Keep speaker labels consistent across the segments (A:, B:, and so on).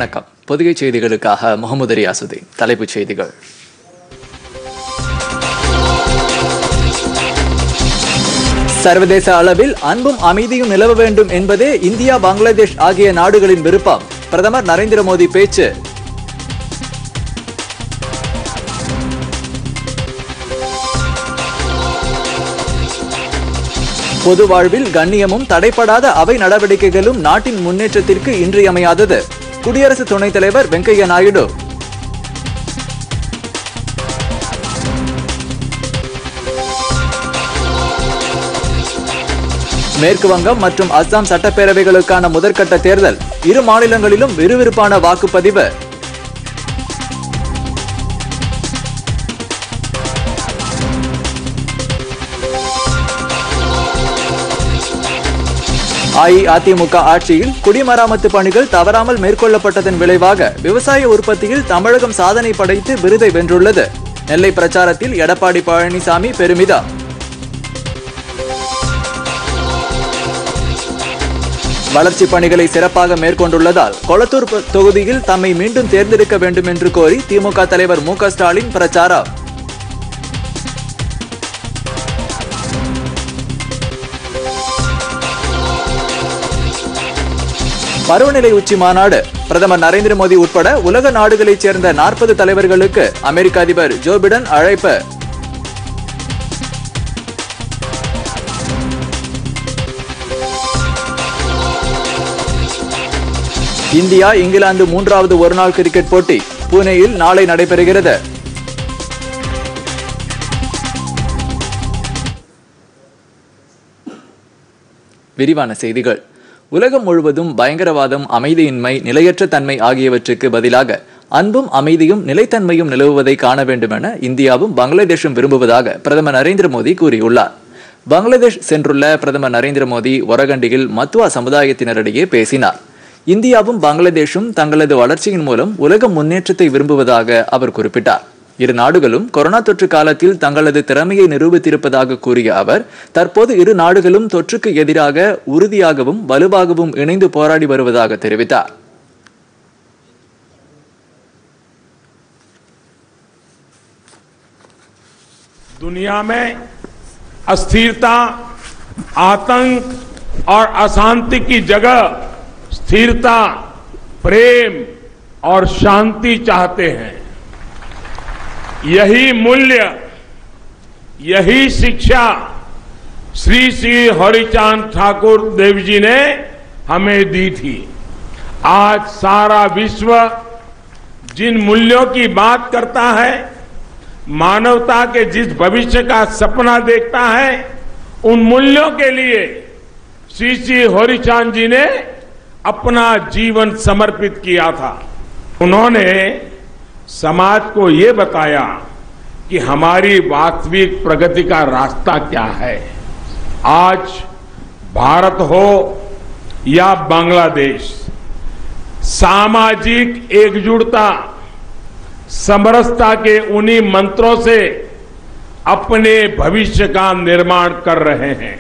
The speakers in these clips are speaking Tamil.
A: வணக்கம் பொதிகை செய்திகளுக்காக முகமது ரியாசுதீன் தலைப்புச் செய்திகள் சர்வதேச அளவில் அன்பும் அமைதியும் நிலவ வேண்டும் என்பதே இந்தியா பங்களாதேஷ் ஆகிய நாடுகளின் விருப்பம் பிரதமர் நரேந்திர மோடி பேச்சு பொது வாழ்வில் கண்ணியமும் தடைப்படாத அவை நடவடிக்கைகளும் நாட்டின் முன்னேற்றத்திற்கு இன்றியமையாதது குடியரசு துணைத் தலைவர் வெங்கையா நாயுடு மேற்கு வங்கம் மற்றும் அஸ்ஸாம் சட்டப்பேரவைகளுக்கான முதற்கட்ட தேர்தல் இரு மாநிலங்களிலும் விறுவிறுப்பான வாக்குப்பதிவு அஇஅதிமுக ஆட்சியில் குடிமராமத்து பணிகள் தவறாமல் மேற்கொள்ளப்பட்டதன் விளைவாக விவசாய உற்பத்தியில் தமிழகம் சாதனை படைத்து விருதை வென்றுள்ளது நெல்லை பிரச்சாரத்தில் எடப்பாடி பழனிசாமி பெருமிதம் வளர்ச்சிப் பணிகளை சிறப்பாக மேற்கொண்டுள்ளதால் கொளத்தூர் ப- தொகுதியில் தம்மை மீண்டும் தேர்ந்தெடுக்க வேண்டும் என்று கோரி திமுக தலைவர் மு க ஸ்டாலின் பிரச்சாரம் பருவநிலை உச்சி மாநாடு பிரதமர் நரேந்திர மோடி உட்பட உலக நாடுகளைச் சேர்ந்த நாற்பது தலைவர்களுக்கு அமெரிக்க அதிபர் ஜோ பிடன் அழைப்பு இந்தியா இங்கிலாந்து மூன்றாவது ஒருநாள் கிரிக்கெட் போட்டி புனேயில் நாளை நடைபெறுகிறது விரிவான செய்திகள் உலகம் முழுவதும் பயங்கரவாதம் அமைதியின்மை நிலையற்ற தன்மை ஆகியவற்றுக்கு பதிலாக அன்பும் அமைதியும் நிலைத்தன்மையும் நிலவுவதை காண வேண்டுமென இந்தியாவும் பங்களாதேஷும் விரும்புவதாக பிரதமர் நரேந்திர மோடி கூறியுள்ளார் பங்களாதேஷ் சென்றுள்ள பிரதமர் நரேந்திர மோடி ஒரகண்டியில் மத்துவா சமுதாயத்தினரிடையே பேசினார் இந்தியாவும் பங்களாதேஷும் தங்களது வளர்ச்சியின் மூலம் உலக முன்னேற்றத்தை விரும்புவதாக அவர் குறிப்பிட்டார் இரு நாடுகளும் கொரோனா தொற்று காலத்தில் தங்களது திறமையை நிரூபித்திருப்பதாக கூறிய அவர் தற்போது இரு நாடுகளும் தொற்றுக்கு எதிராக உறுதியாகவும் வலுவாகவும் இணைந்து போராடி வருவதாக தெரிவித்தார்
B: दुनिया में अस्थिरता आतंक और अशांति की जगह स्थिरता प्रेम और शांति चाहते हैं यही मूल्य यही शिक्षा श्री श्री हरिचांद ठाकुर देव जी ने हमें दी थी आज सारा विश्व जिन मूल्यों की बात करता है मानवता के जिस भविष्य का सपना देखता है उन मूल्यों के लिए श्री श्री हरिचांद जी ने अपना जीवन समर्पित किया था उन्होंने समाज को ये बताया कि हमारी वास्तविक प्रगति का रास्ता क्या है आज भारत हो या बांग्लादेश सामाजिक एकजुटता समरसता के उन्हीं मंत्रों से अपने भविष्य का निर्माण कर रहे हैं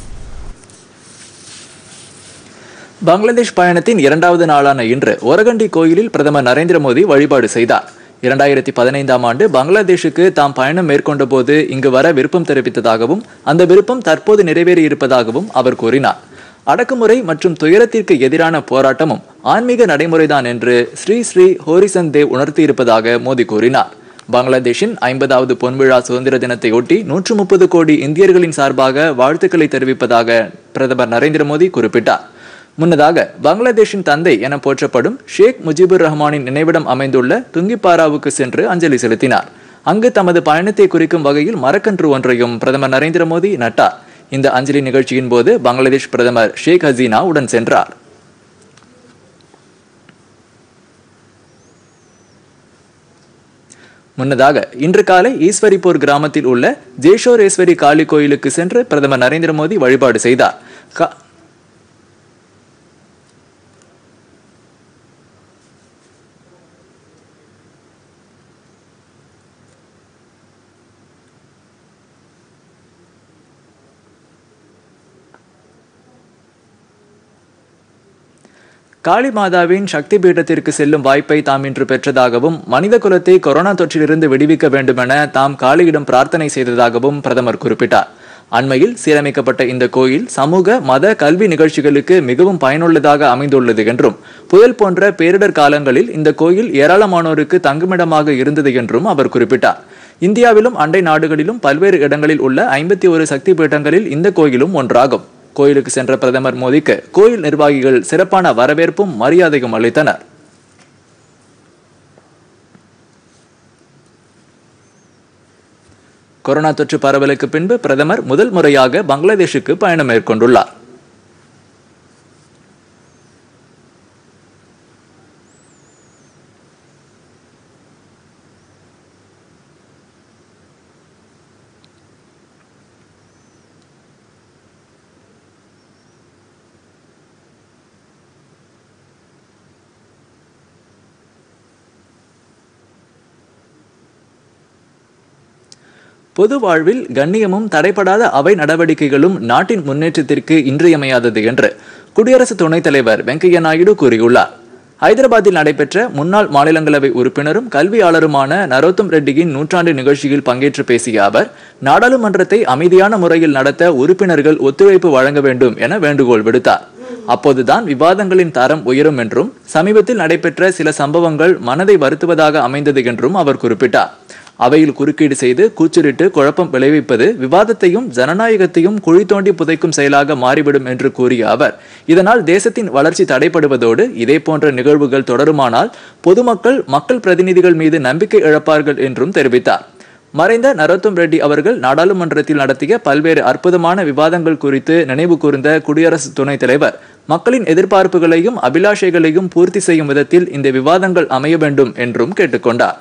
A: பங்களாதேஷ் பயணத்தின் இரண்டாவது நாளான இன்று ஒரகண்டி கோயிலில் பிரதமர் நரேந்திர மோடி வழிபாடு செய்தார் இரண்டாயிரத்தி பதினைந்தாம் ஆண்டு பங்களாதேஷுக்கு தாம் பயணம் மேற்கொண்ட போது இங்கு வர விருப்பம் தெரிவித்ததாகவும் அந்த விருப்பம் தற்போது நிறைவேறியிருப்பதாகவும் அவர் கூறினார் அடக்குமுறை மற்றும் துயரத்திற்கு எதிரான போராட்டமும் ஆன்மீக நடைமுறைதான் என்று ஸ்ரீ ஸ்ரீ ஹோரிசன் தேவ் உணர்த்தியிருப்பதாக மோடி கூறினார் பங்களாதேஷின் ஐம்பதாவது பொன்விழா சுதந்திர தினத்தையொட்டி நூற்று முப்பது கோடி இந்தியர்களின் சார்பாக வாழ்த்துக்களை தெரிவிப்பதாக பிரதமர் நரேந்திர மோடி குறிப்பிட்டார் முன்னதாக பங்களாதேஷின் தந்தை என போற்றப்படும் ஷேக் முஜிபுர் ரஹ்மானின் நினைவிடம் அமைந்துள்ள துங்கிப்பாராவுக்கு சென்று அஞ்சலி செலுத்தினார் அங்கு தமது பயணத்தை குறிக்கும் வகையில் மரக்கன்று ஒன்றையும் பிரதமர் நரேந்திர மோடி நட்டார் இந்த அஞ்சலி நிகழ்ச்சியின் போது பங்களாதேஷ் பிரதமர் ஷேக் ஹசீனா உடன் சென்றார் முன்னதாக இன்று காலை ஈஸ்வரிப்பூர் கிராமத்தில் உள்ள ஜேஷோரேஸ்வரி காளி கோயிலுக்கு சென்று பிரதமர் நரேந்திர மோடி வழிபாடு செய்தார் கா- காளி மாதாவின் சக்தி பீடத்திற்கு செல்லும் வாய்ப்பை தாம் இன்று பெற்றதாகவும் மனித குலத்தை கொரோனா தொற்றிலிருந்து விடுவிக்க வேண்டுமென தாம் காளியிடம் பிரார்த்தனை செய்ததாகவும் பிரதமர் குறிப்பிட்டார் அண்மையில் சீரமைக்கப்பட்ட இந்த கோயில் சமூக மத கல்வி நிகழ்ச்சிகளுக்கு மிகவும் பயனுள்ளதாக அமைந்துள்ளது என்றும் புயல் போன்ற பேரிடர் காலங்களில் இந்த கோயில் ஏராளமானோருக்கு தங்குமிடமாக இருந்தது என்றும் அவர் குறிப்பிட்டார் இந்தியாவிலும் அண்டை நாடுகளிலும் பல்வேறு இடங்களில் உள்ள ஐம்பத்தி ஒரு சக்தி பீடங்களில் இந்த கோயிலும் ஒன்றாகும் கோயிலுக்கு சென்ற பிரதமர் மோடிக்கு கோயில் நிர்வாகிகள் சிறப்பான வரவேற்பும் மரியாதையும் அளித்தனர் கொரோனா தொற்று பரவலுக்கு பின்பு பிரதமர் முதல் முறையாக பங்களாதேஷுக்கு பயணம் மேற்கொண்டுள்ளார் பொது வாழ்வில் கண்ணியமும் தடைப்படாத அவை நடவடிக்கைகளும் நாட்டின் முன்னேற்றத்திற்கு இன்றியமையாதது என்று குடியரசு துணைத் தலைவர் வெங்கையா நாயுடு கூறியுள்ளார் ஹைதராபாத்தில் நடைபெற்ற முன்னாள் மாநிலங்களவை உறுப்பினரும் கல்வியாளருமான நரோத்தம் ரெட்டியின் நூற்றாண்டு நிகழ்ச்சியில் பங்கேற்று பேசிய அவர் நாடாளுமன்றத்தை அமைதியான முறையில் நடத்த உறுப்பினர்கள் ஒத்துழைப்பு வழங்க வேண்டும் என வேண்டுகோள் விடுத்தார் அப்போதுதான் விவாதங்களின் தரம் உயரும் என்றும் சமீபத்தில் நடைபெற்ற சில சம்பவங்கள் மனதை வருத்துவதாக அமைந்தது என்றும் அவர் குறிப்பிட்டார் அவையில் குறுக்கீடு செய்து கூச்சலிட்டு குழப்பம் விளைவிப்பது விவாதத்தையும் ஜனநாயகத்தையும் குழி தோண்டி புதைக்கும் செயலாக மாறிவிடும் என்று கூறிய அவர் இதனால் தேசத்தின் வளர்ச்சி தடைப்படுவதோடு இதே போன்ற நிகழ்வுகள் தொடருமானால் பொதுமக்கள் மக்கள் பிரதிநிதிகள் மீது நம்பிக்கை இழப்பார்கள் என்றும் தெரிவித்தார் மறைந்த நரோத்தம் ரெட்டி அவர்கள் நாடாளுமன்றத்தில் நடத்திய பல்வேறு அற்புதமான விவாதங்கள் குறித்து நினைவு கூர்ந்த குடியரசு துணைத் தலைவர் மக்களின் எதிர்பார்ப்புகளையும் அபிலாஷைகளையும் பூர்த்தி செய்யும் விதத்தில் இந்த விவாதங்கள் அமைய வேண்டும் என்றும் கேட்டுக்கொண்டார்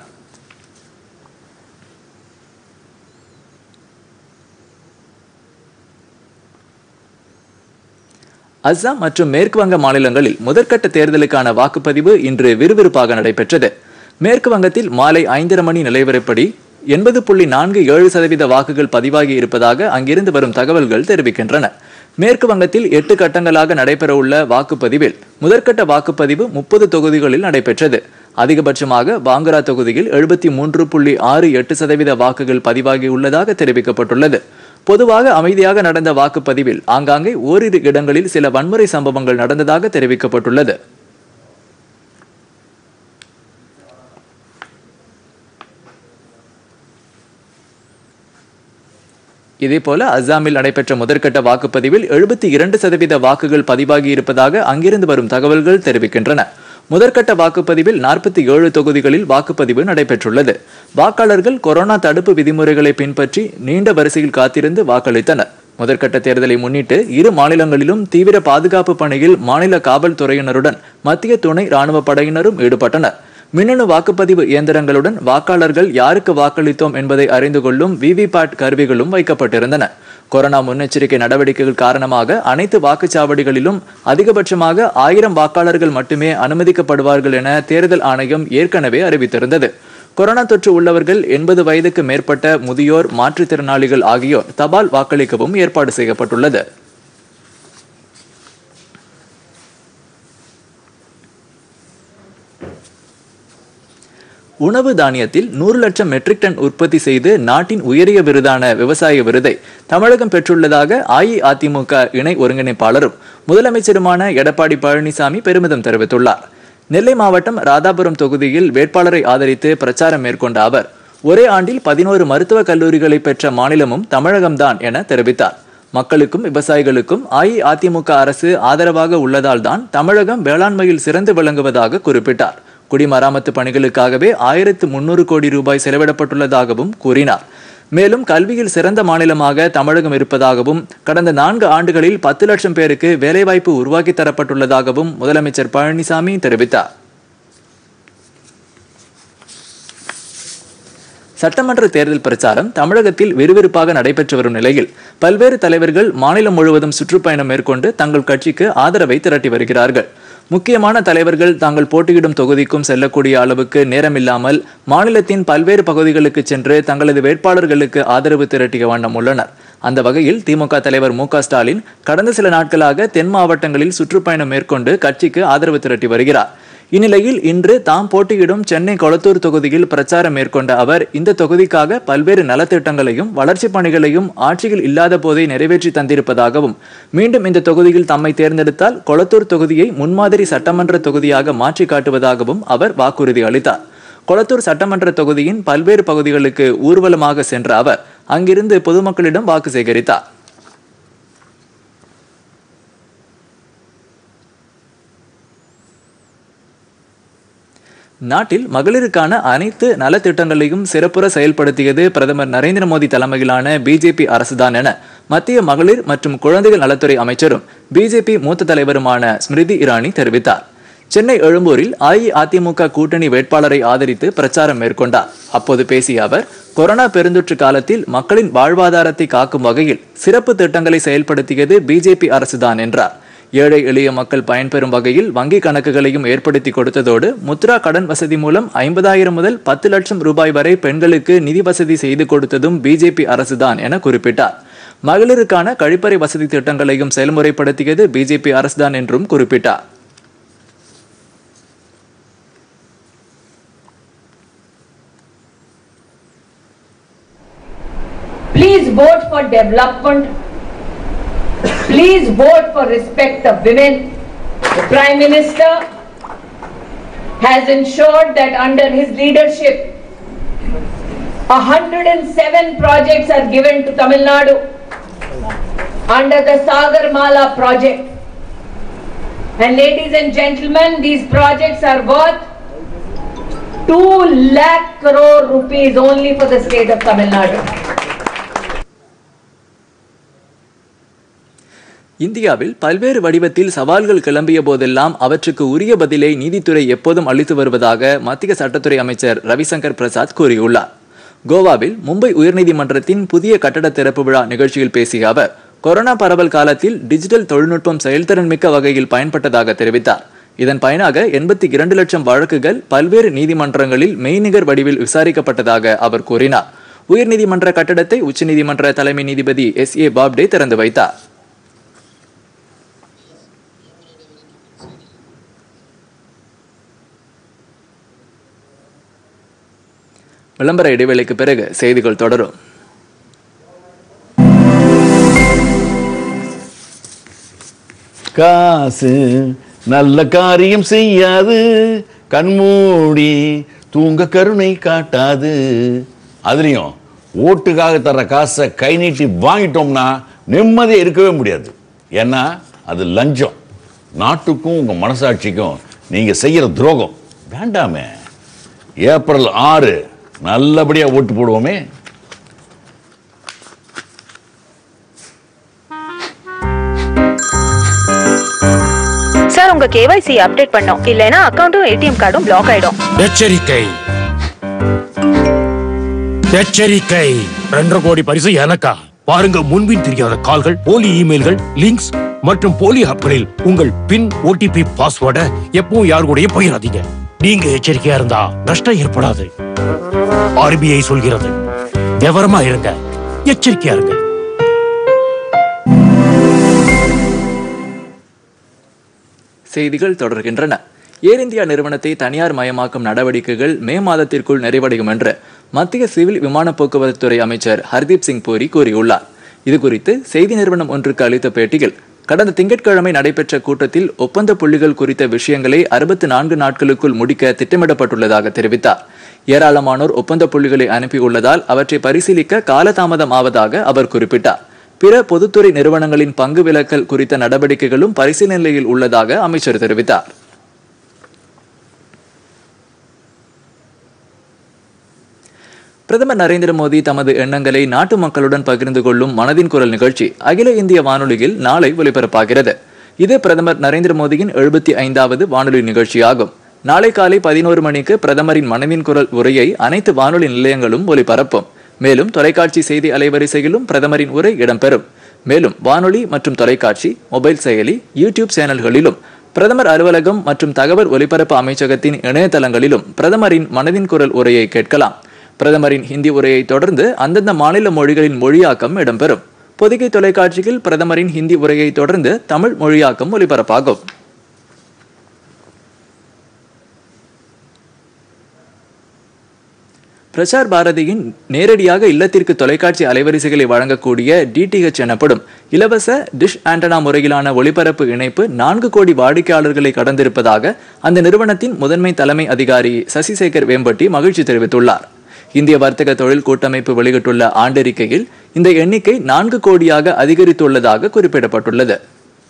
A: அஸ்ஸாம் மற்றும் மேற்கு வங்க மாநிலங்களில் முதற்கட்ட தேர்தலுக்கான வாக்குப்பதிவு இன்று விறுவிறுப்பாக நடைபெற்றது மேற்கு வங்கத்தில் மாலை ஐந்தரை மணி நிலவரப்படி எண்பது புள்ளி நான்கு ஏழு சதவீத வாக்குகள் பதிவாகி இருப்பதாக அங்கிருந்து வரும் தகவல்கள் தெரிவிக்கின்றன மேற்கு வங்கத்தில் எட்டு கட்டங்களாக நடைபெறவுள்ள வாக்குப்பதிவில் முதற்கட்ட வாக்குப்பதிவு முப்பது தொகுதிகளில் நடைபெற்றது அதிகபட்சமாக பாங்கரா தொகுதியில் எழுபத்தி மூன்று புள்ளி ஆறு எட்டு சதவீத வாக்குகள் பதிவாகியுள்ளதாக தெரிவிக்கப்பட்டுள்ளது பொதுவாக அமைதியாக நடந்த வாக்குப்பதிவில் ஆங்காங்கே ஓரிரு இடங்களில் சில வன்முறை சம்பவங்கள் நடந்ததாக தெரிவிக்கப்பட்டுள்ளது இதேபோல அஸ்ஸாமில் நடைபெற்ற முதற்கட்ட வாக்குப்பதிவில் எழுபத்தி இரண்டு சதவீத வாக்குகள் பதிவாகி இருப்பதாக அங்கிருந்து வரும் தகவல்கள் தெரிவிக்கின்றன முதற்கட்ட வாக்குப்பதிவில் நாற்பத்தி ஏழு தொகுதிகளில் வாக்குப்பதிவு நடைபெற்றுள்ளது வாக்காளர்கள் கொரோனா தடுப்பு விதிமுறைகளை பின்பற்றி நீண்ட வரிசையில் காத்திருந்து வாக்களித்தனர் முதற்கட்ட தேர்தலை முன்னிட்டு இரு மாநிலங்களிலும் தீவிர பாதுகாப்பு பணியில் மாநில காவல்துறையினருடன் மத்திய துணை ராணுவ படையினரும் ஈடுபட்டனர் மின்னணு வாக்குப்பதிவு இயந்திரங்களுடன் வாக்காளர்கள் யாருக்கு வாக்களித்தோம் என்பதை அறிந்து கொள்ளும் விவிபேட் கருவிகளும் வைக்கப்பட்டிருந்தன கொரோனா முன்னெச்சரிக்கை நடவடிக்கைகள் காரணமாக அனைத்து வாக்குச்சாவடிகளிலும் அதிகபட்சமாக ஆயிரம் வாக்காளர்கள் மட்டுமே அனுமதிக்கப்படுவார்கள் என தேர்தல் ஆணையம் ஏற்கனவே அறிவித்திருந்தது கொரோனா தொற்று உள்ளவர்கள் எண்பது வயதுக்கு மேற்பட்ட முதியோர் மாற்றுத்திறனாளிகள் ஆகியோர் தபால் வாக்களிக்கவும் ஏற்பாடு செய்யப்பட்டுள்ளது உணவு தானியத்தில் நூறு லட்சம் மெட்ரிக் டன் உற்பத்தி செய்து நாட்டின் உயரிய விருதான விவசாய விருதை தமிழகம் பெற்றுள்ளதாக அஇஅதிமுக இணை ஒருங்கிணைப்பாளரும் முதலமைச்சருமான எடப்பாடி பழனிசாமி பெருமிதம் தெரிவித்துள்ளார் நெல்லை மாவட்டம் ராதாபுரம் தொகுதியில் வேட்பாளரை ஆதரித்து பிரச்சாரம் மேற்கொண்ட அவர் ஒரே ஆண்டில் பதினோரு மருத்துவக் கல்லூரிகளை பெற்ற மாநிலமும் தமிழகம்தான் என தெரிவித்தார் மக்களுக்கும் விவசாயிகளுக்கும் அஇஅதிமுக அரசு ஆதரவாக உள்ளதால் தான் தமிழகம் வேளாண்மையில் சிறந்து விளங்குவதாக குறிப்பிட்டார் குடிமராமத்து பணிகளுக்காகவே ஆயிரத்து முன்னூறு கோடி ரூபாய் செலவிடப்பட்டுள்ளதாகவும் கூறினார் மேலும் கல்வியில் சிறந்த மாநிலமாக தமிழகம் இருப்பதாகவும் கடந்த நான்கு ஆண்டுகளில் பத்து லட்சம் பேருக்கு வேலைவாய்ப்பு உருவாக்கி தரப்பட்டுள்ளதாகவும் முதலமைச்சர் பழனிசாமி தெரிவித்தார் சட்டமன்ற தேர்தல் பிரச்சாரம் தமிழகத்தில் விறுவிறுப்பாக நடைபெற்று வரும் நிலையில் பல்வேறு தலைவர்கள் மாநிலம் முழுவதும் சுற்றுப்பயணம் மேற்கொண்டு தங்கள் கட்சிக்கு ஆதரவை திரட்டி வருகிறார்கள் முக்கியமான தலைவர்கள் தாங்கள் போட்டியிடும் தொகுதிக்கும் செல்லக்கூடிய அளவுக்கு நேரமில்லாமல் மாநிலத்தின் பல்வேறு பகுதிகளுக்கு சென்று தங்களது வேட்பாளர்களுக்கு ஆதரவு திரட்டிய வண்ணம் உள்ளனர் அந்த வகையில் திமுக தலைவர் மு க ஸ்டாலின் கடந்த சில நாட்களாக தென் மாவட்டங்களில் சுற்றுப்பயணம் மேற்கொண்டு கட்சிக்கு ஆதரவு திரட்டி வருகிறார் இந்நிலையில் இன்று தாம் போட்டியிடும் சென்னை கொளத்தூர் தொகுதியில் பிரச்சாரம் மேற்கொண்ட அவர் இந்த தொகுதிக்காக பல்வேறு நலத்திட்டங்களையும் வளர்ச்சிப் பணிகளையும் ஆட்சியில் இல்லாத போதே நிறைவேற்றி தந்திருப்பதாகவும் மீண்டும் இந்த தொகுதியில் தம்மை தேர்ந்தெடுத்தால் கொளத்தூர் தொகுதியை முன்மாதிரி சட்டமன்ற தொகுதியாக மாற்றி காட்டுவதாகவும் அவர் வாக்குறுதி அளித்தார் கொளத்தூர் சட்டமன்ற தொகுதியின் பல்வேறு பகுதிகளுக்கு ஊர்வலமாக சென்ற அவர் அங்கிருந்து பொதுமக்களிடம் வாக்கு சேகரித்தார் நாட்டில் மகளிருக்கான அனைத்து நலத்திட்டங்களையும் சிறப்புற செயல்படுத்தியது பிரதமர் நரேந்திர மோடி தலைமையிலான பிஜேபி அரசுதான் என மத்திய மகளிர் மற்றும் குழந்தைகள் நலத்துறை அமைச்சரும் பிஜேபி மூத்த தலைவருமான ஸ்மிருதி இரானி தெரிவித்தார் சென்னை எழும்பூரில் அஇஅதிமுக கூட்டணி வேட்பாளரை ஆதரித்து பிரச்சாரம் மேற்கொண்டார் அப்போது பேசிய அவர் கொரோனா பெருந்தொற்று காலத்தில் மக்களின் வாழ்வாதாரத்தை காக்கும் வகையில் சிறப்பு திட்டங்களை செயல்படுத்தியது பிஜேபி அரசுதான் என்றார் ஏழை எளிய மக்கள் பயன்பெறும் வகையில் வங்கி கணக்குகளையும் ஏற்படுத்தி கொடுத்ததோடு முத்ரா கடன் வசதி மூலம் ஐம்பதாயிரம் முதல் பத்து லட்சம் ரூபாய் வரை பெண்களுக்கு நிதி வசதி செய்து கொடுத்ததும் பிஜேபி அரசுதான் என குறிப்பிட்டார் மகளிருக்கான கழிப்பறை வசதி திட்டங்களையும் செயல்முறைப்படுத்தியது பிஜேபி அரசுதான் என்றும் குறிப்பிட்டார்
C: Please vote for development. Please vote for respect of women. The Prime Minister has ensured that under his leadership, 107 projects are given to Tamil Nadu under the Sagar Mala project. And ladies and gentlemen, these projects are worth 2 lakh crore rupees only for the state of Tamil Nadu.
A: இந்தியாவில் பல்வேறு வடிவத்தில் சவால்கள் கிளம்பிய போதெல்லாம் அவற்றுக்கு உரிய பதிலை நீதித்துறை எப்போதும் அளித்து வருவதாக மத்திய சட்டத்துறை அமைச்சர் ரவிசங்கர் பிரசாத் கூறியுள்ளார் கோவாவில் மும்பை உயர்நீதிமன்றத்தின் புதிய கட்டட திறப்பு விழா நிகழ்ச்சியில் பேசிய அவர் கொரோனா பரவல் காலத்தில் டிஜிட்டல் தொழில்நுட்பம் செயல்திறன் மிக்க வகையில் பயன்பட்டதாக தெரிவித்தார் இதன் பயனாக எண்பத்தி இரண்டு லட்சம் வழக்குகள் பல்வேறு நீதிமன்றங்களில் மெய்நிகர் வடிவில் விசாரிக்கப்பட்டதாக அவர் கூறினார் உயர்நீதிமன்ற கட்டடத்தை உச்சநீதிமன்ற தலைமை நீதிபதி எஸ் ஏ பாப்டே திறந்து வைத்தார் விளம்பர இடைவேளைக்கு பிறகு செய்திகள் தொடரும்
D: காசு நல்ல காரியம் செய்யாது கண்மூடி தூங்க கருணை காட்டாது அதுலயும் ஓட்டுக்காக தர்ற காசை கை நீட்டி வாங்கிட்டோம்னா நிம்மதியாக இருக்கவே முடியாது ஏன்னா அது லஞ்சம் நாட்டுக்கும் உங்க மனசாட்சிக்கும் நீங்க செய்யற துரோகம் வேண்டாமே ஏப்ரல் ஆறு நல்லபடியா ஓட்டு போடுவோமே
E: சார் உங்க கேவைசி அப்டேட் பண்ணோம் இல்லைன்னா அக்கவுண்ட்டும் ஏடிஎம் கார்டும் பிளாக் ஆயிடும்
F: எச்சரிக்கை எச்சரிக்கை ரெண்டரை கோடி பரிசு எனக்கா பாருங்க முன்பின் தெரியாத கால்கள் போலி இமெயில்கள் லிங்க்ஸ் மற்றும் போலி ஆப்களில் உங்கள் பின் ஓடிபி பாஸ்வேர்டை எப்பவும் யார் கூடயும் போயிடாதீங்க நீங்க எச்சரிக்கையா இருந்தா நஷ்டம் ஏற்படாது ஆர்பிஐ சொல்கிறது விவரமா இருங்க எச்சரிக்கையா இருங்க
A: செய்திகள் தொடர்கின்றன ஏர் இந்தியா நிறுவனத்தை தனியார் மயமாக்கும் நடவடிக்கைகள் மே மாதத்திற்குள் நிறைவடையும் என்று மத்திய சிவில் விமான போக்குவரத்து துறை அமைச்சர் ஹர்தீப் சிங் பூரி கூறியுள்ளார் இது குறித்து செய்தி நிறுவனம் ஒன்றுக்கு அளித்த பேட்டியில் கடந்த திங்கட்கிழமை நடைபெற்ற கூட்டத்தில் ஒப்பந்த புள்ளிகள் குறித்த விஷயங்களை அறுபத்தி நான்கு நாட்களுக்குள் முடிக்க திட்டமிடப்பட்டுள்ளதாக தெரிவித்தார் ஏராளமானோர் ஒப்பந்த புள்ளிகளை அனுப்பியுள்ளதால் அவற்றை பரிசீலிக்க காலதாமதம் ஆவதாக அவர் குறிப்பிட்டார் பிற பொதுத்துறை நிறுவனங்களின் பங்கு விலக்கல் குறித்த நடவடிக்கைகளும் பரிசீலனையில் உள்ளதாக அமைச்சர் தெரிவித்தார் பிரதமர் நரேந்திர மோடி தமது எண்ணங்களை நாட்டு மக்களுடன் பகிர்ந்து கொள்ளும் மனதின் குரல் நிகழ்ச்சி அகில இந்திய வானொலியில் நாளை ஒலிபரப்பாகிறது இது பிரதமர் நரேந்திர மோடியின் எழுபத்தி ஐந்தாவது வானொலி நிகழ்ச்சியாகும் நாளை காலை பதினோரு மணிக்கு பிரதமரின் மனதின் குரல் உரையை அனைத்து வானொலி நிலையங்களும் ஒலிபரப்பும் மேலும் தொலைக்காட்சி செய்தி அலைவரிசையிலும் பிரதமரின் உரை இடம்பெறும் மேலும் வானொலி மற்றும் தொலைக்காட்சி மொபைல் செயலி யூடியூப் சேனல்களிலும் பிரதமர் அலுவலகம் மற்றும் தகவல் ஒலிபரப்பு அமைச்சகத்தின் இணையதளங்களிலும் பிரதமரின் மனதின் குரல் உரையை கேட்கலாம் பிரதமரின் ஹிந்தி உரையை தொடர்ந்து அந்தந்த மாநில மொழிகளின் மொழியாக்கம் இடம்பெறும் பொதிகை தொலைக்காட்சியில் பிரதமரின் ஹிந்தி உரையை தொடர்ந்து தமிழ் மொழியாக்கம் ஒலிபரப்பாகும் பிரசார் பாரதியின் நேரடியாக இல்லத்திற்கு தொலைக்காட்சி அலைவரிசைகளை வழங்கக்கூடிய டிடிஹெச் எனப்படும் இலவச டிஷ் ஆண்டனா முறையிலான ஒளிபரப்பு இணைப்பு நான்கு கோடி வாடிக்கையாளர்களை கடந்திருப்பதாக அந்த நிறுவனத்தின் முதன்மை தலைமை அதிகாரி சசிசேகர் வேம்பட்டி மகிழ்ச்சி தெரிவித்துள்ளார் இந்திய வர்த்தக தொழில் கூட்டமைப்பு வெளியிட்டுள்ள ஆண்டறிக்கையில் இந்த எண்ணிக்கை நான்கு கோடியாக அதிகரித்துள்ளதாக குறிப்பிடப்பட்டுள்ளது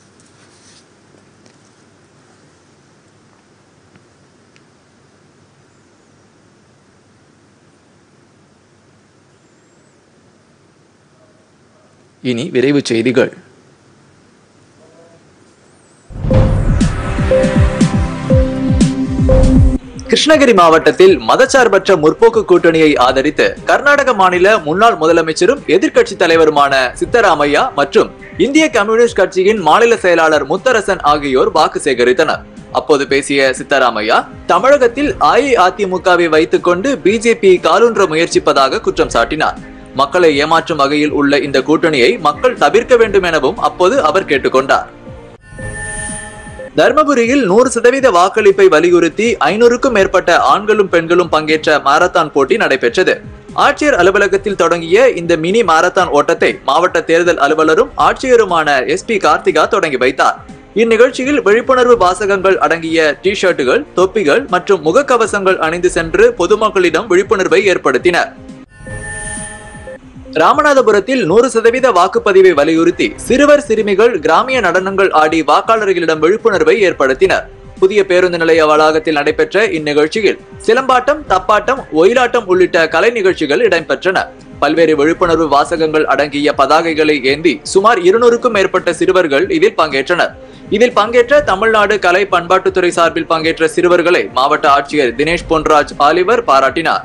A: இனி விரைவுச் செய்திகள் கிருஷ்ணகிரி மாவட்டத்தில் மதச்சார்பற்ற முற்போக்கு கூட்டணியை ஆதரித்து கர்நாடக மாநில முன்னாள் முதலமைச்சரும் எதிர்க்கட்சி தலைவருமான சித்தராமையா மற்றும் இந்திய கம்யூனிஸ்ட் கட்சியின் மாநில செயலாளர் முத்தரசன் ஆகியோர் வாக்கு சேகரித்தனர் அப்போது பேசிய சித்தராமையா தமிழகத்தில் அஇஅதிமுகவை வைத்துக் கொண்டு பிஜேபி காலூன்ற முயற்சிப்பதாக குற்றம் சாட்டினார் மக்களை ஏமாற்றும் வகையில் உள்ள இந்த கூட்டணியை மக்கள் தவிர்க்க வேண்டும் எனவும் அப்போது அவர் கேட்டுக்கொண்டார் தர்மபுரியில் நூறு சதவீத வாக்களிப்பை வலியுறுத்தி ஐநூறுக்கும் மேற்பட்ட ஆண்களும் பெண்களும் பங்கேற்ற மாரத்தான் போட்டி நடைபெற்றது ஆட்சியர் அலுவலகத்தில் தொடங்கிய இந்த மினி மாரத்தான் ஓட்டத்தை மாவட்ட தேர்தல் அலுவலரும் ஆட்சியருமான எஸ் பி கார்த்திகா தொடங்கி வைத்தார் இந்நிகழ்ச்சியில் விழிப்புணர்வு வாசகங்கள் அடங்கிய டி ஷர்ட்டுகள் தொப்பிகள் மற்றும் முகக்கவசங்கள் அணிந்து சென்று பொதுமக்களிடம் விழிப்புணர்வை ஏற்படுத்தினர் ராமநாதபுரத்தில் நூறு சதவீத வாக்குப்பதிவை வலியுறுத்தி சிறுவர் சிறுமிகள் கிராமிய நடனங்கள் ஆடி வாக்காளர்களிடம் விழிப்புணர்வை ஏற்படுத்தினர் புதிய பேருந்து நிலைய வளாகத்தில் நடைபெற்ற இந்நிகழ்ச்சியில் சிலம்பாட்டம் தப்பாட்டம் ஒயிலாட்டம் உள்ளிட்ட கலை நிகழ்ச்சிகள் இடம்பெற்றன பல்வேறு விழிப்புணர்வு வாசகங்கள் அடங்கிய பதாகைகளை ஏந்தி சுமார் இருநூறுக்கும் மேற்பட்ட சிறுவர்கள் இதில் பங்கேற்றனர் இதில் பங்கேற்ற தமிழ்நாடு கலை பண்பாட்டுத்துறை சார்பில் பங்கேற்ற சிறுவர்களை மாவட்ட ஆட்சியர் தினேஷ் பொன்ராஜ் ஆலிவர் பாராட்டினார்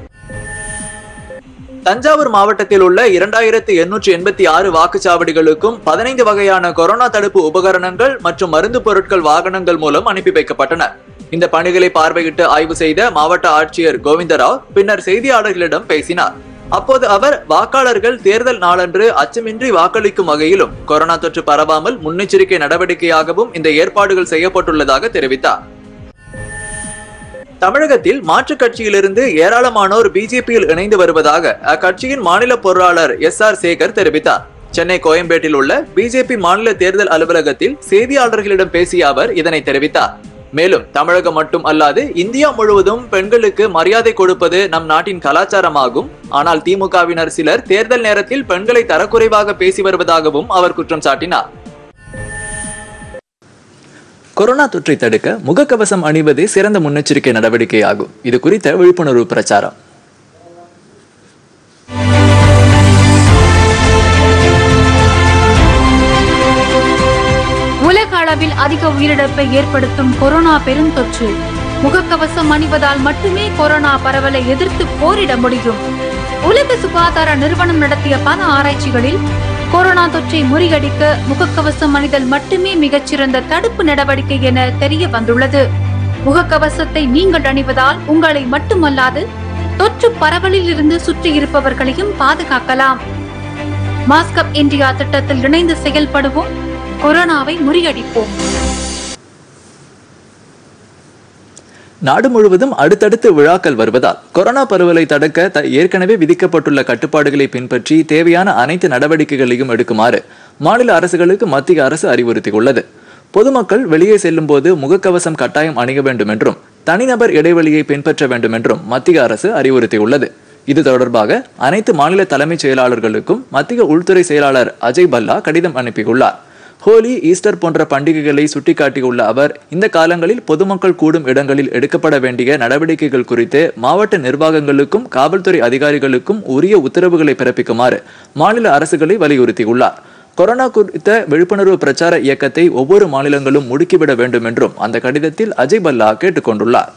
A: தஞ்சாவூர் மாவட்டத்தில் உள்ள இரண்டாயிரத்து எண்ணூற்று எண்பத்தி ஆறு வாக்குச்சாவடிகளுக்கும் பதினைந்து வகையான கொரோனா தடுப்பு உபகரணங்கள் மற்றும் மருந்து பொருட்கள் வாகனங்கள் மூலம் அனுப்பி வைக்கப்பட்டன இந்த பணிகளை பார்வையிட்டு ஆய்வு செய்த மாவட்ட ஆட்சியர் கோவிந்தராவ் பின்னர் செய்தியாளர்களிடம் பேசினார் அப்போது அவர் வாக்காளர்கள் தேர்தல் நாளன்று அச்சமின்றி வாக்களிக்கும் வகையிலும் கொரோனா தொற்று பரவாமல் முன்னெச்சரிக்கை நடவடிக்கையாகவும் இந்த ஏற்பாடுகள் செய்யப்பட்டுள்ளதாக தெரிவித்தார் தமிழகத்தில் மாற்றுக் கட்சியிலிருந்து ஏராளமானோர் பிஜேபியில் இணைந்து வருவதாக அக்கட்சியின் மாநில பொருளாளர் எஸ் ஆர் சேகர் தெரிவித்தார் சென்னை கோயம்பேட்டில் உள்ள பிஜேபி மாநில தேர்தல் அலுவலகத்தில் செய்தியாளர்களிடம் பேசிய அவர் இதனை தெரிவித்தார் மேலும் தமிழகம் மட்டும் அல்லாது இந்தியா முழுவதும் பெண்களுக்கு மரியாதை கொடுப்பது நம் நாட்டின் கலாச்சாரமாகும் ஆனால் திமுகவினர் சிலர் தேர்தல் நேரத்தில் பெண்களை தரக்குறைவாக பேசி வருவதாகவும் அவர் குற்றம் சாட்டினார் கொரோனா தொற்றை தடுக்க முகக்கவசம் அணிவதே சிறந்த முன்னெச்சரிக்கை நடவடிக்கையாகும் இது குறித்த விழிப்புணர்வு பிரச்சாரம்
G: உலக அளவில் அதிக உயிரிழப்பை ஏற்படுத்தும் கொரோனா பெருந்தொற்று முகக்கவசம் அணிவதால் மட்டுமே கொரோனா பரவலை எதிர்த்து போரிட முடியும் உலக சுகாதார நிறுவனம் நடத்திய பல ஆராய்ச்சிகளில் கொரோனா தொற்றை முறியடிக்க முகக்கவசம் அணிதல் மட்டுமே மிகச்சிறந்த தடுப்பு நடவடிக்கை என தெரிய வந்துள்ளது முகக்கவசத்தை நீங்கள் அணிவதால் உங்களை மட்டுமல்லாது தொற்று பரவலில் இருந்து சுற்றி இருப்பவர்களையும் பாதுகாக்கலாம் மாஸ்கப் இந்தியா திட்டத்தில் இணைந்து செயல்படுவோம் கொரோனாவை முறியடிப்போம்
A: நாடு முழுவதும் அடுத்தடுத்து விழாக்கள் வருவதால் கொரோனா பரவலை தடுக்க த- ஏற்கனவே விதிக்கப்பட்டுள்ள கட்டுப்பாடுகளை பின்பற்றி தேவையான அனைத்து நடவடிக்கைகளையும் எடுக்குமாறு மாநில அரசுகளுக்கு மத்திய அரசு அறிவுறுத்தியுள்ளது பொதுமக்கள் வெளியே செல்லும் போது முகக்கவசம் கட்டாயம் அணிய வேண்டும் என்றும் தனிநபர் இடைவெளியை பின்பற்ற வேண்டும் என்றும் மத்திய அரசு அறிவுறுத்தியுள்ளது இது தொடர்பாக அனைத்து மாநில தலைமைச் செயலாளர்களுக்கும் மத்திய உள்துறை செயலாளர் அஜய் பல்லா கடிதம் அனுப்பியுள்ளார் ஹோலி ஈஸ்டர் போன்ற பண்டிகைகளை சுட்டிக்காட்டியுள்ள அவர் இந்த காலங்களில் பொதுமக்கள் கூடும் இடங்களில் எடுக்கப்பட வேண்டிய நடவடிக்கைகள் குறித்து மாவட்ட நிர்வாகங்களுக்கும் காவல்துறை அதிகாரிகளுக்கும் உரிய உத்தரவுகளை பிறப்பிக்குமாறு மாநில அரசுகளை வலியுறுத்தியுள்ளார் கொரோனா குறித்த விழிப்புணர்வு பிரச்சார இயக்கத்தை ஒவ்வொரு மாநிலங்களும் முடுக்கிவிட வேண்டும் என்றும் அந்த கடிதத்தில் அஜய் பல்லா கேட்டுக்கொண்டுள்ளார்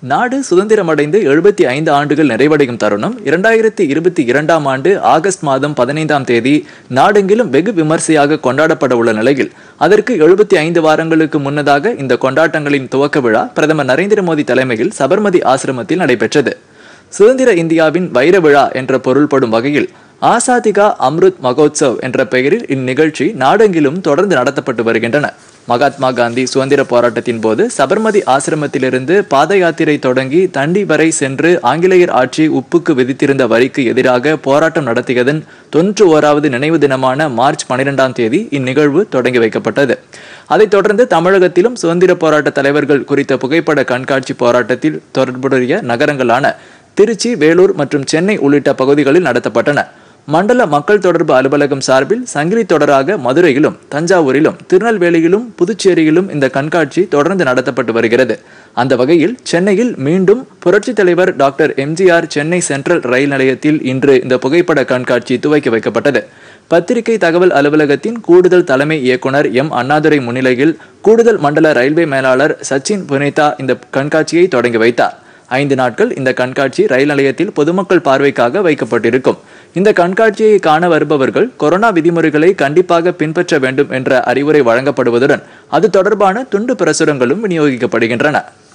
A: நாடு சுதந்திரமடைந்து எழுபத்தி ஐந்து ஆண்டுகள் நிறைவடையும் தருணம் இரண்டாயிரத்தி இருபத்தி இரண்டாம் ஆண்டு ஆகஸ்ட் மாதம் பதினைந்தாம் தேதி நாடெங்கிலும் வெகு விமர்சையாக கொண்டாடப்பட உள்ள நிலையில் அதற்கு எழுபத்தி ஐந்து வாரங்களுக்கு முன்னதாக இந்த கொண்டாட்டங்களின் துவக்க விழா பிரதமர் நரேந்திர மோடி தலைமையில் சபர்மதி ஆசிரமத்தில் நடைபெற்றது சுதந்திர இந்தியாவின் வைர விழா என்ற பொருள்படும் வகையில் ஆசாதிகா அம்ருத் மகோத்சவ் என்ற பெயரில் இந்நிகழ்ச்சி நாடெங்கிலும் தொடர்ந்து நடத்தப்பட்டு வருகின்றன மகாத்மா காந்தி சுதந்திர போராட்டத்தின் போது சபர்மதி ஆசிரமத்திலிருந்து பாத யாத்திரை தொடங்கி தண்டி வரை சென்று ஆங்கிலேயர் ஆட்சி உப்புக்கு விதித்திருந்த வரிக்கு எதிராக போராட்டம் நடத்தியதன் தொன்று ஓராவது நினைவு தினமான மார்ச் பனிரெண்டாம் தேதி இந்நிகழ்வு தொடங்கி வைக்கப்பட்டது அதைத் தொடர்ந்து தமிழகத்திலும் சுதந்திர போராட்ட தலைவர்கள் குறித்த புகைப்பட கண்காட்சி போராட்டத்தில் தொடர்புடைய நகரங்களான திருச்சி வேலூர் மற்றும் சென்னை உள்ளிட்ட பகுதிகளில் நடத்தப்பட்டன மண்டல மக்கள் தொடர்பு அலுவலகம் சார்பில் சங்கிலி தொடராக மதுரையிலும் தஞ்சாவூரிலும் திருநெல்வேலியிலும் புதுச்சேரியிலும் இந்த கண்காட்சி தொடர்ந்து நடத்தப்பட்டு வருகிறது அந்த வகையில் சென்னையில் மீண்டும் புரட்சித் தலைவர் doctor MGR Chennai central rail நிலையத்தில் இன்று இந்த புகைப்பட கண்காட்சி துவக்கி வைக்கப்பட்டது பத்திரிகை தகவல் அலுவலகத்தின் கூடுதல் தலைமை இயக்குனர் எம் அண்ணாதுரை முன்னிலையில் கூடுதல் மண்டல ரயில்வே மேலாளர் சச்சின் புனேதா இந்த கண்காட்சியை தொடங்கி வைத்தார் ஐந்து நாட்கள் இந்த கண்காட்சி ரயில் நிலையத்தில் பொதுமக்கள் பார்வைக்காக வைக்கப்பட்டிருக்கும் இந்த கண்காட்சியை காண வருபவர்கள் கொரோனா விதிமுறைகளை கண்டிப்பாக பின்பற்ற வேண்டும் என்ற அறிவுரை வழங்கப்படுவதுடன் அது தொடர்பான துண்டு பிரசுரங்களும் விநியோகிக்கப்படுகின்றன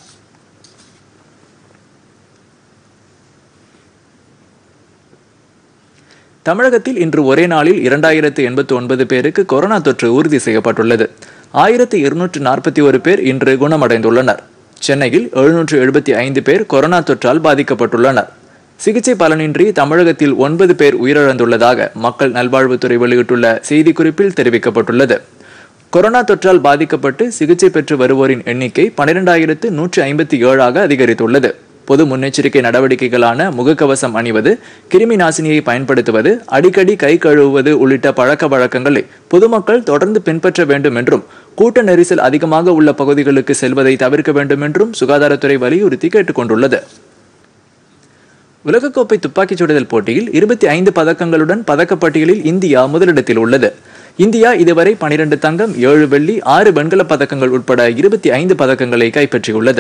A: தமிழகத்தில் இன்று ஒரே நாளில் இரண்டாயிரத்து எண்பத்தி ஒன்பது பேருக்கு கொரோனா தொற்று உறுதி செய்யப்பட்டுள்ளது ஆயிரத்தி இருநூற்று நாற்பத்தி ஒரு பேர் இன்று குணமடைந்துள்ளனர் சென்னையில் எழுநூற்று எழுபத்தி ஐந்து பேர் கொரோனா தொற்றால் பாதிக்கப்பட்டுள்ளனர் சிகிச்சை பலனின்றி தமிழகத்தில் ஒன்பது பேர் உயிரிழந்துள்ளதாக மக்கள் நல்வாழ்வுத்துறை வெளியிட்டுள்ள செய்திக்குறிப்பில் தெரிவிக்கப்பட்டுள்ளது கொரோனா தொற்றால் பாதிக்கப்பட்டு சிகிச்சை பெற்று வருவோரின் எண்ணிக்கை பனிரெண்டாயிரத்து நூற்றி ஐம்பத்தி ஏழாக அதிகரித்துள்ளது பொது முன்னெச்சரிக்கை நடவடிக்கைகளான முகக்கவசம் அணிவது கிருமி நாசினியை பயன்படுத்துவது அடிக்கடி கை கழுவுவது உள்ளிட்ட பழக்க வழக்கங்களை பொதுமக்கள் தொடர்ந்து பின்பற்ற வேண்டும் என்றும் கூட்ட நெரிசல் அதிகமாக உள்ள பகுதிகளுக்கு செல்வதை தவிர்க்க வேண்டும் என்றும் சுகாதாரத்துறை வலியுறுத்தி கேட்டுக்கொண்டுள்ளது உலகக்கோப்பை துப்பாக்கிச் சுடுதல் போட்டியில் இருபத்தி ஐந்து பதக்கங்களுடன் பதக்கப்பட்டியலில் இந்தியா முதலிடத்தில் உள்ளது இந்தியா இதுவரை பனிரெண்டு தங்கம் ஏழு வெள்ளி ஆறு வெண்கலப் பதக்கங்கள் உட்பட இருபத்தி ஐந்து பதக்கங்களை கைப்பற்றியுள்ளது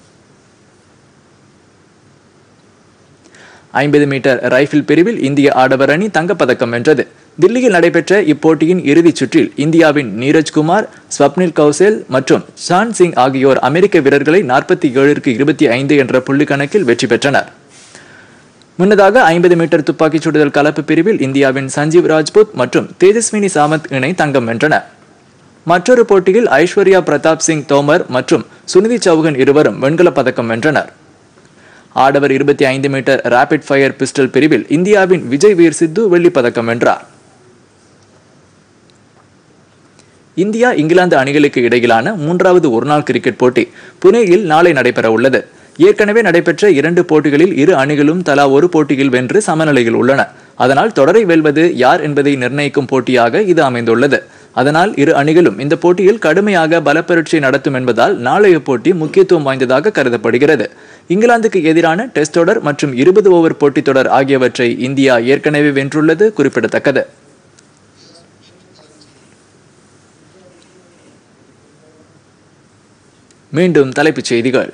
A: ஐம்பது மீட்டர் ரைபிள் பிரிவில் இந்திய ஆடவர் அணி தங்கப்பதக்கம் வென்றது தில்லியில் நடைபெற்ற இப்போட்டியின் இறுதிச் சுற்றில் இந்தியாவின் நீரஜ்குமார் ஸ்வப்னில் கௌசேல் மற்றும் ஷான் சிங் ஆகியோர் அமெரிக்க வீரர்களை நாற்பத்தி ஏழிற்கு இருபத்தி ஐந்து என்ற புள்ளி கணக்கில் வெற்றி பெற்றனர் முன்னதாக ஐம்பது மீட்டர் துப்பாக்கிச் சுடுதல் கலப்பு பிரிவில் இந்தியாவின் சஞ்சீவ் ராஜ்புத் மற்றும் தேஜஸ்வினி சாமந்த் இணை தங்கம் வென்றன மற்றொரு போட்டியில் ஐஸ்வர்யா பிரதாப் சிங் தோமர் மற்றும் சுனிதி சௌஹன் இருவரும் வெண்கலப் பதக்கம் வென்றனர் ஆடவர் இருபத்தி ஐந்து மீட்டர் ரேபிட் ஃபயர் பிஸ்டல் பிரிவில் இந்தியாவின் விஜய் வீர் சித்து வெள்ளிப் பதக்கம் வென்றார் இந்தியா இங்கிலாந்து அணிகளுக்கு இடையிலான மூன்றாவது ஒருநாள் கிரிக்கெட் போட்டி புனேயில் நாளை நடைபெற உள்ளது ஏற்கனவே நடைபெற்ற இரண்டு போட்டிகளில் இரு அணிகளும் தலா ஒரு போட்டியில் வென்று சமநிலையில் உள்ளன அதனால் தொடரை வெல்வது யார் என்பதை நிர்ணயிக்கும் போட்டியாக இது அமைந்துள்ளது அதனால் இரு அணிகளும் இந்த போட்டியில் கடுமையாக பலப்பரீட்சை நடத்தும் என்பதால் நாளைய போட்டி முக்கியத்துவம் வாய்ந்ததாக கருதப்படுகிறது இங்கிலாந்துக்கு எதிரான டெஸ்ட் தொடர் மற்றும் இருபது ஓவர் போட்டித் தொடர் ஆகியவற்றை இந்தியா ஏற்கனவே வென்றுள்ளது குறிப்பிடத்தக்கது மீண்டும் தலைப்புச் செய்திகள்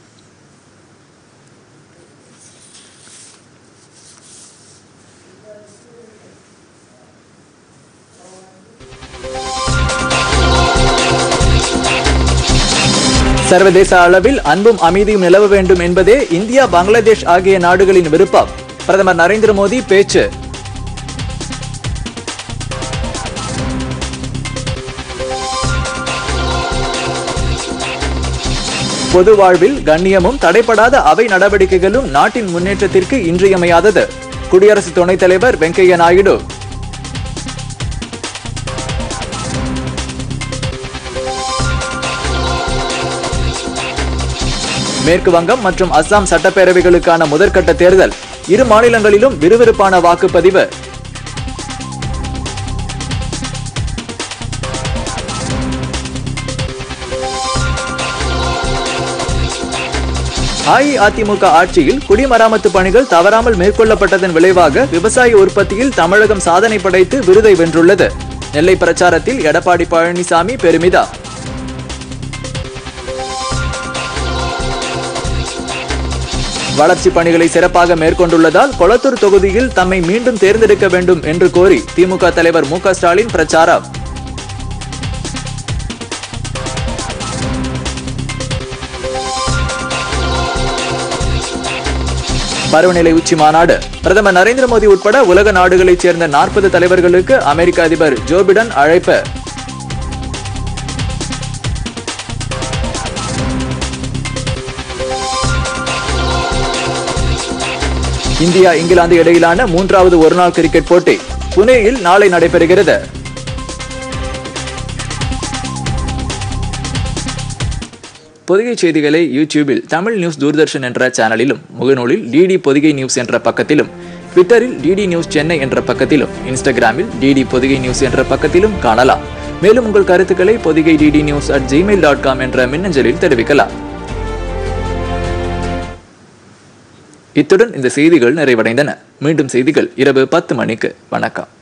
A: சர்வதேச அளவில் அன்பும் அமைதியும் நிலவ வேண்டும் என்பதே இந்தியா பங்களாதேஷ் ஆகிய நாடுகளின் விருப்பம் பிரதமர் நரேந்திர மோடி பேச்சு பொது வாழ்வில் கண்ணியமும் தடைப்படாத அவை நடவடிக்கைகளும் நாட்டின் முன்னேற்றத்திற்கு இன்றியமையாதது குடியரசு துணைத் தலைவர் வெங்கையா நாயுடு மேற்கு வங்கம் மற்றும் அஸ்ஸாம் சட்டப்பேரவைகளுக்கான முதற்கட்ட தேர்தல் இரு மாநிலங்களிலும் விறுவிறுப்பான வாக்குப்பதிவு அஇஅதிமுக ஆட்சியில் குடிமராமத்து பணிகள் தவறாமல் மேற்கொள்ளப்பட்டதன் விளைவாக விவசாய உற்பத்தியில் தமிழகம் சாதனை படைத்து விருதை வென்றுள்ளது நெல்லை பிரச்சாரத்தில் எடப்பாடி பழனிசாமி பெருமிதம் வளர்ச்சி பணிகளை சிறப்பாக மேற்கொண்டுள்ளதால் கொளத்தூர் தொகுதியில் தம்மை மீண்டும் தேர்ந்தெடுக்க வேண்டும் என்று கோரி திமுக தலைவர் மு க ஸ்டாலின் பிரச்சாரம் பருவநிலை உச்சி மாநாடு பிரதமர் நரேந்திர மோடி உட்பட உலக நாடுகளைச் சேர்ந்த நாற்பது தலைவர்களுக்கு அமெரிக்க அதிபர் ஜோ பிடன் அழைப்பு இந்தியா இங்கிலாந்து இடையிலான மூன்றாவது ஒருநாள் கிரிக்கெட் போட்டி புனேயில் நாளை நடைபெறுகிறது பொதிகை செய்திகளை யூடியூபில் தமிழ் நியூஸ் தூர்தர்ஷன் என்ற சேனலிலும் முகநூலில் டிடி பொதிகை நியூஸ் என்ற பக்கத்திலும் ட்விட்டரில் டிடி நியூஸ் சென்னை என்ற பக்கத்திலும் இன்ஸ்டாகிராமில் டிடி பொதிகை நியூஸ் என்ற பக்கத்திலும் காணலாம் மேலும் உங்கள் கருத்துக்களை Podhigai DD news at Gmail dot com என்ற மின்னஞ்சலில் தெரிவிக்கலாம் இத்துடன் இந்த செய்திகள் நிறைவடைந்தன மீண்டும் செய்திகள் இரவு பத்து மணிக்கு வணக்கம்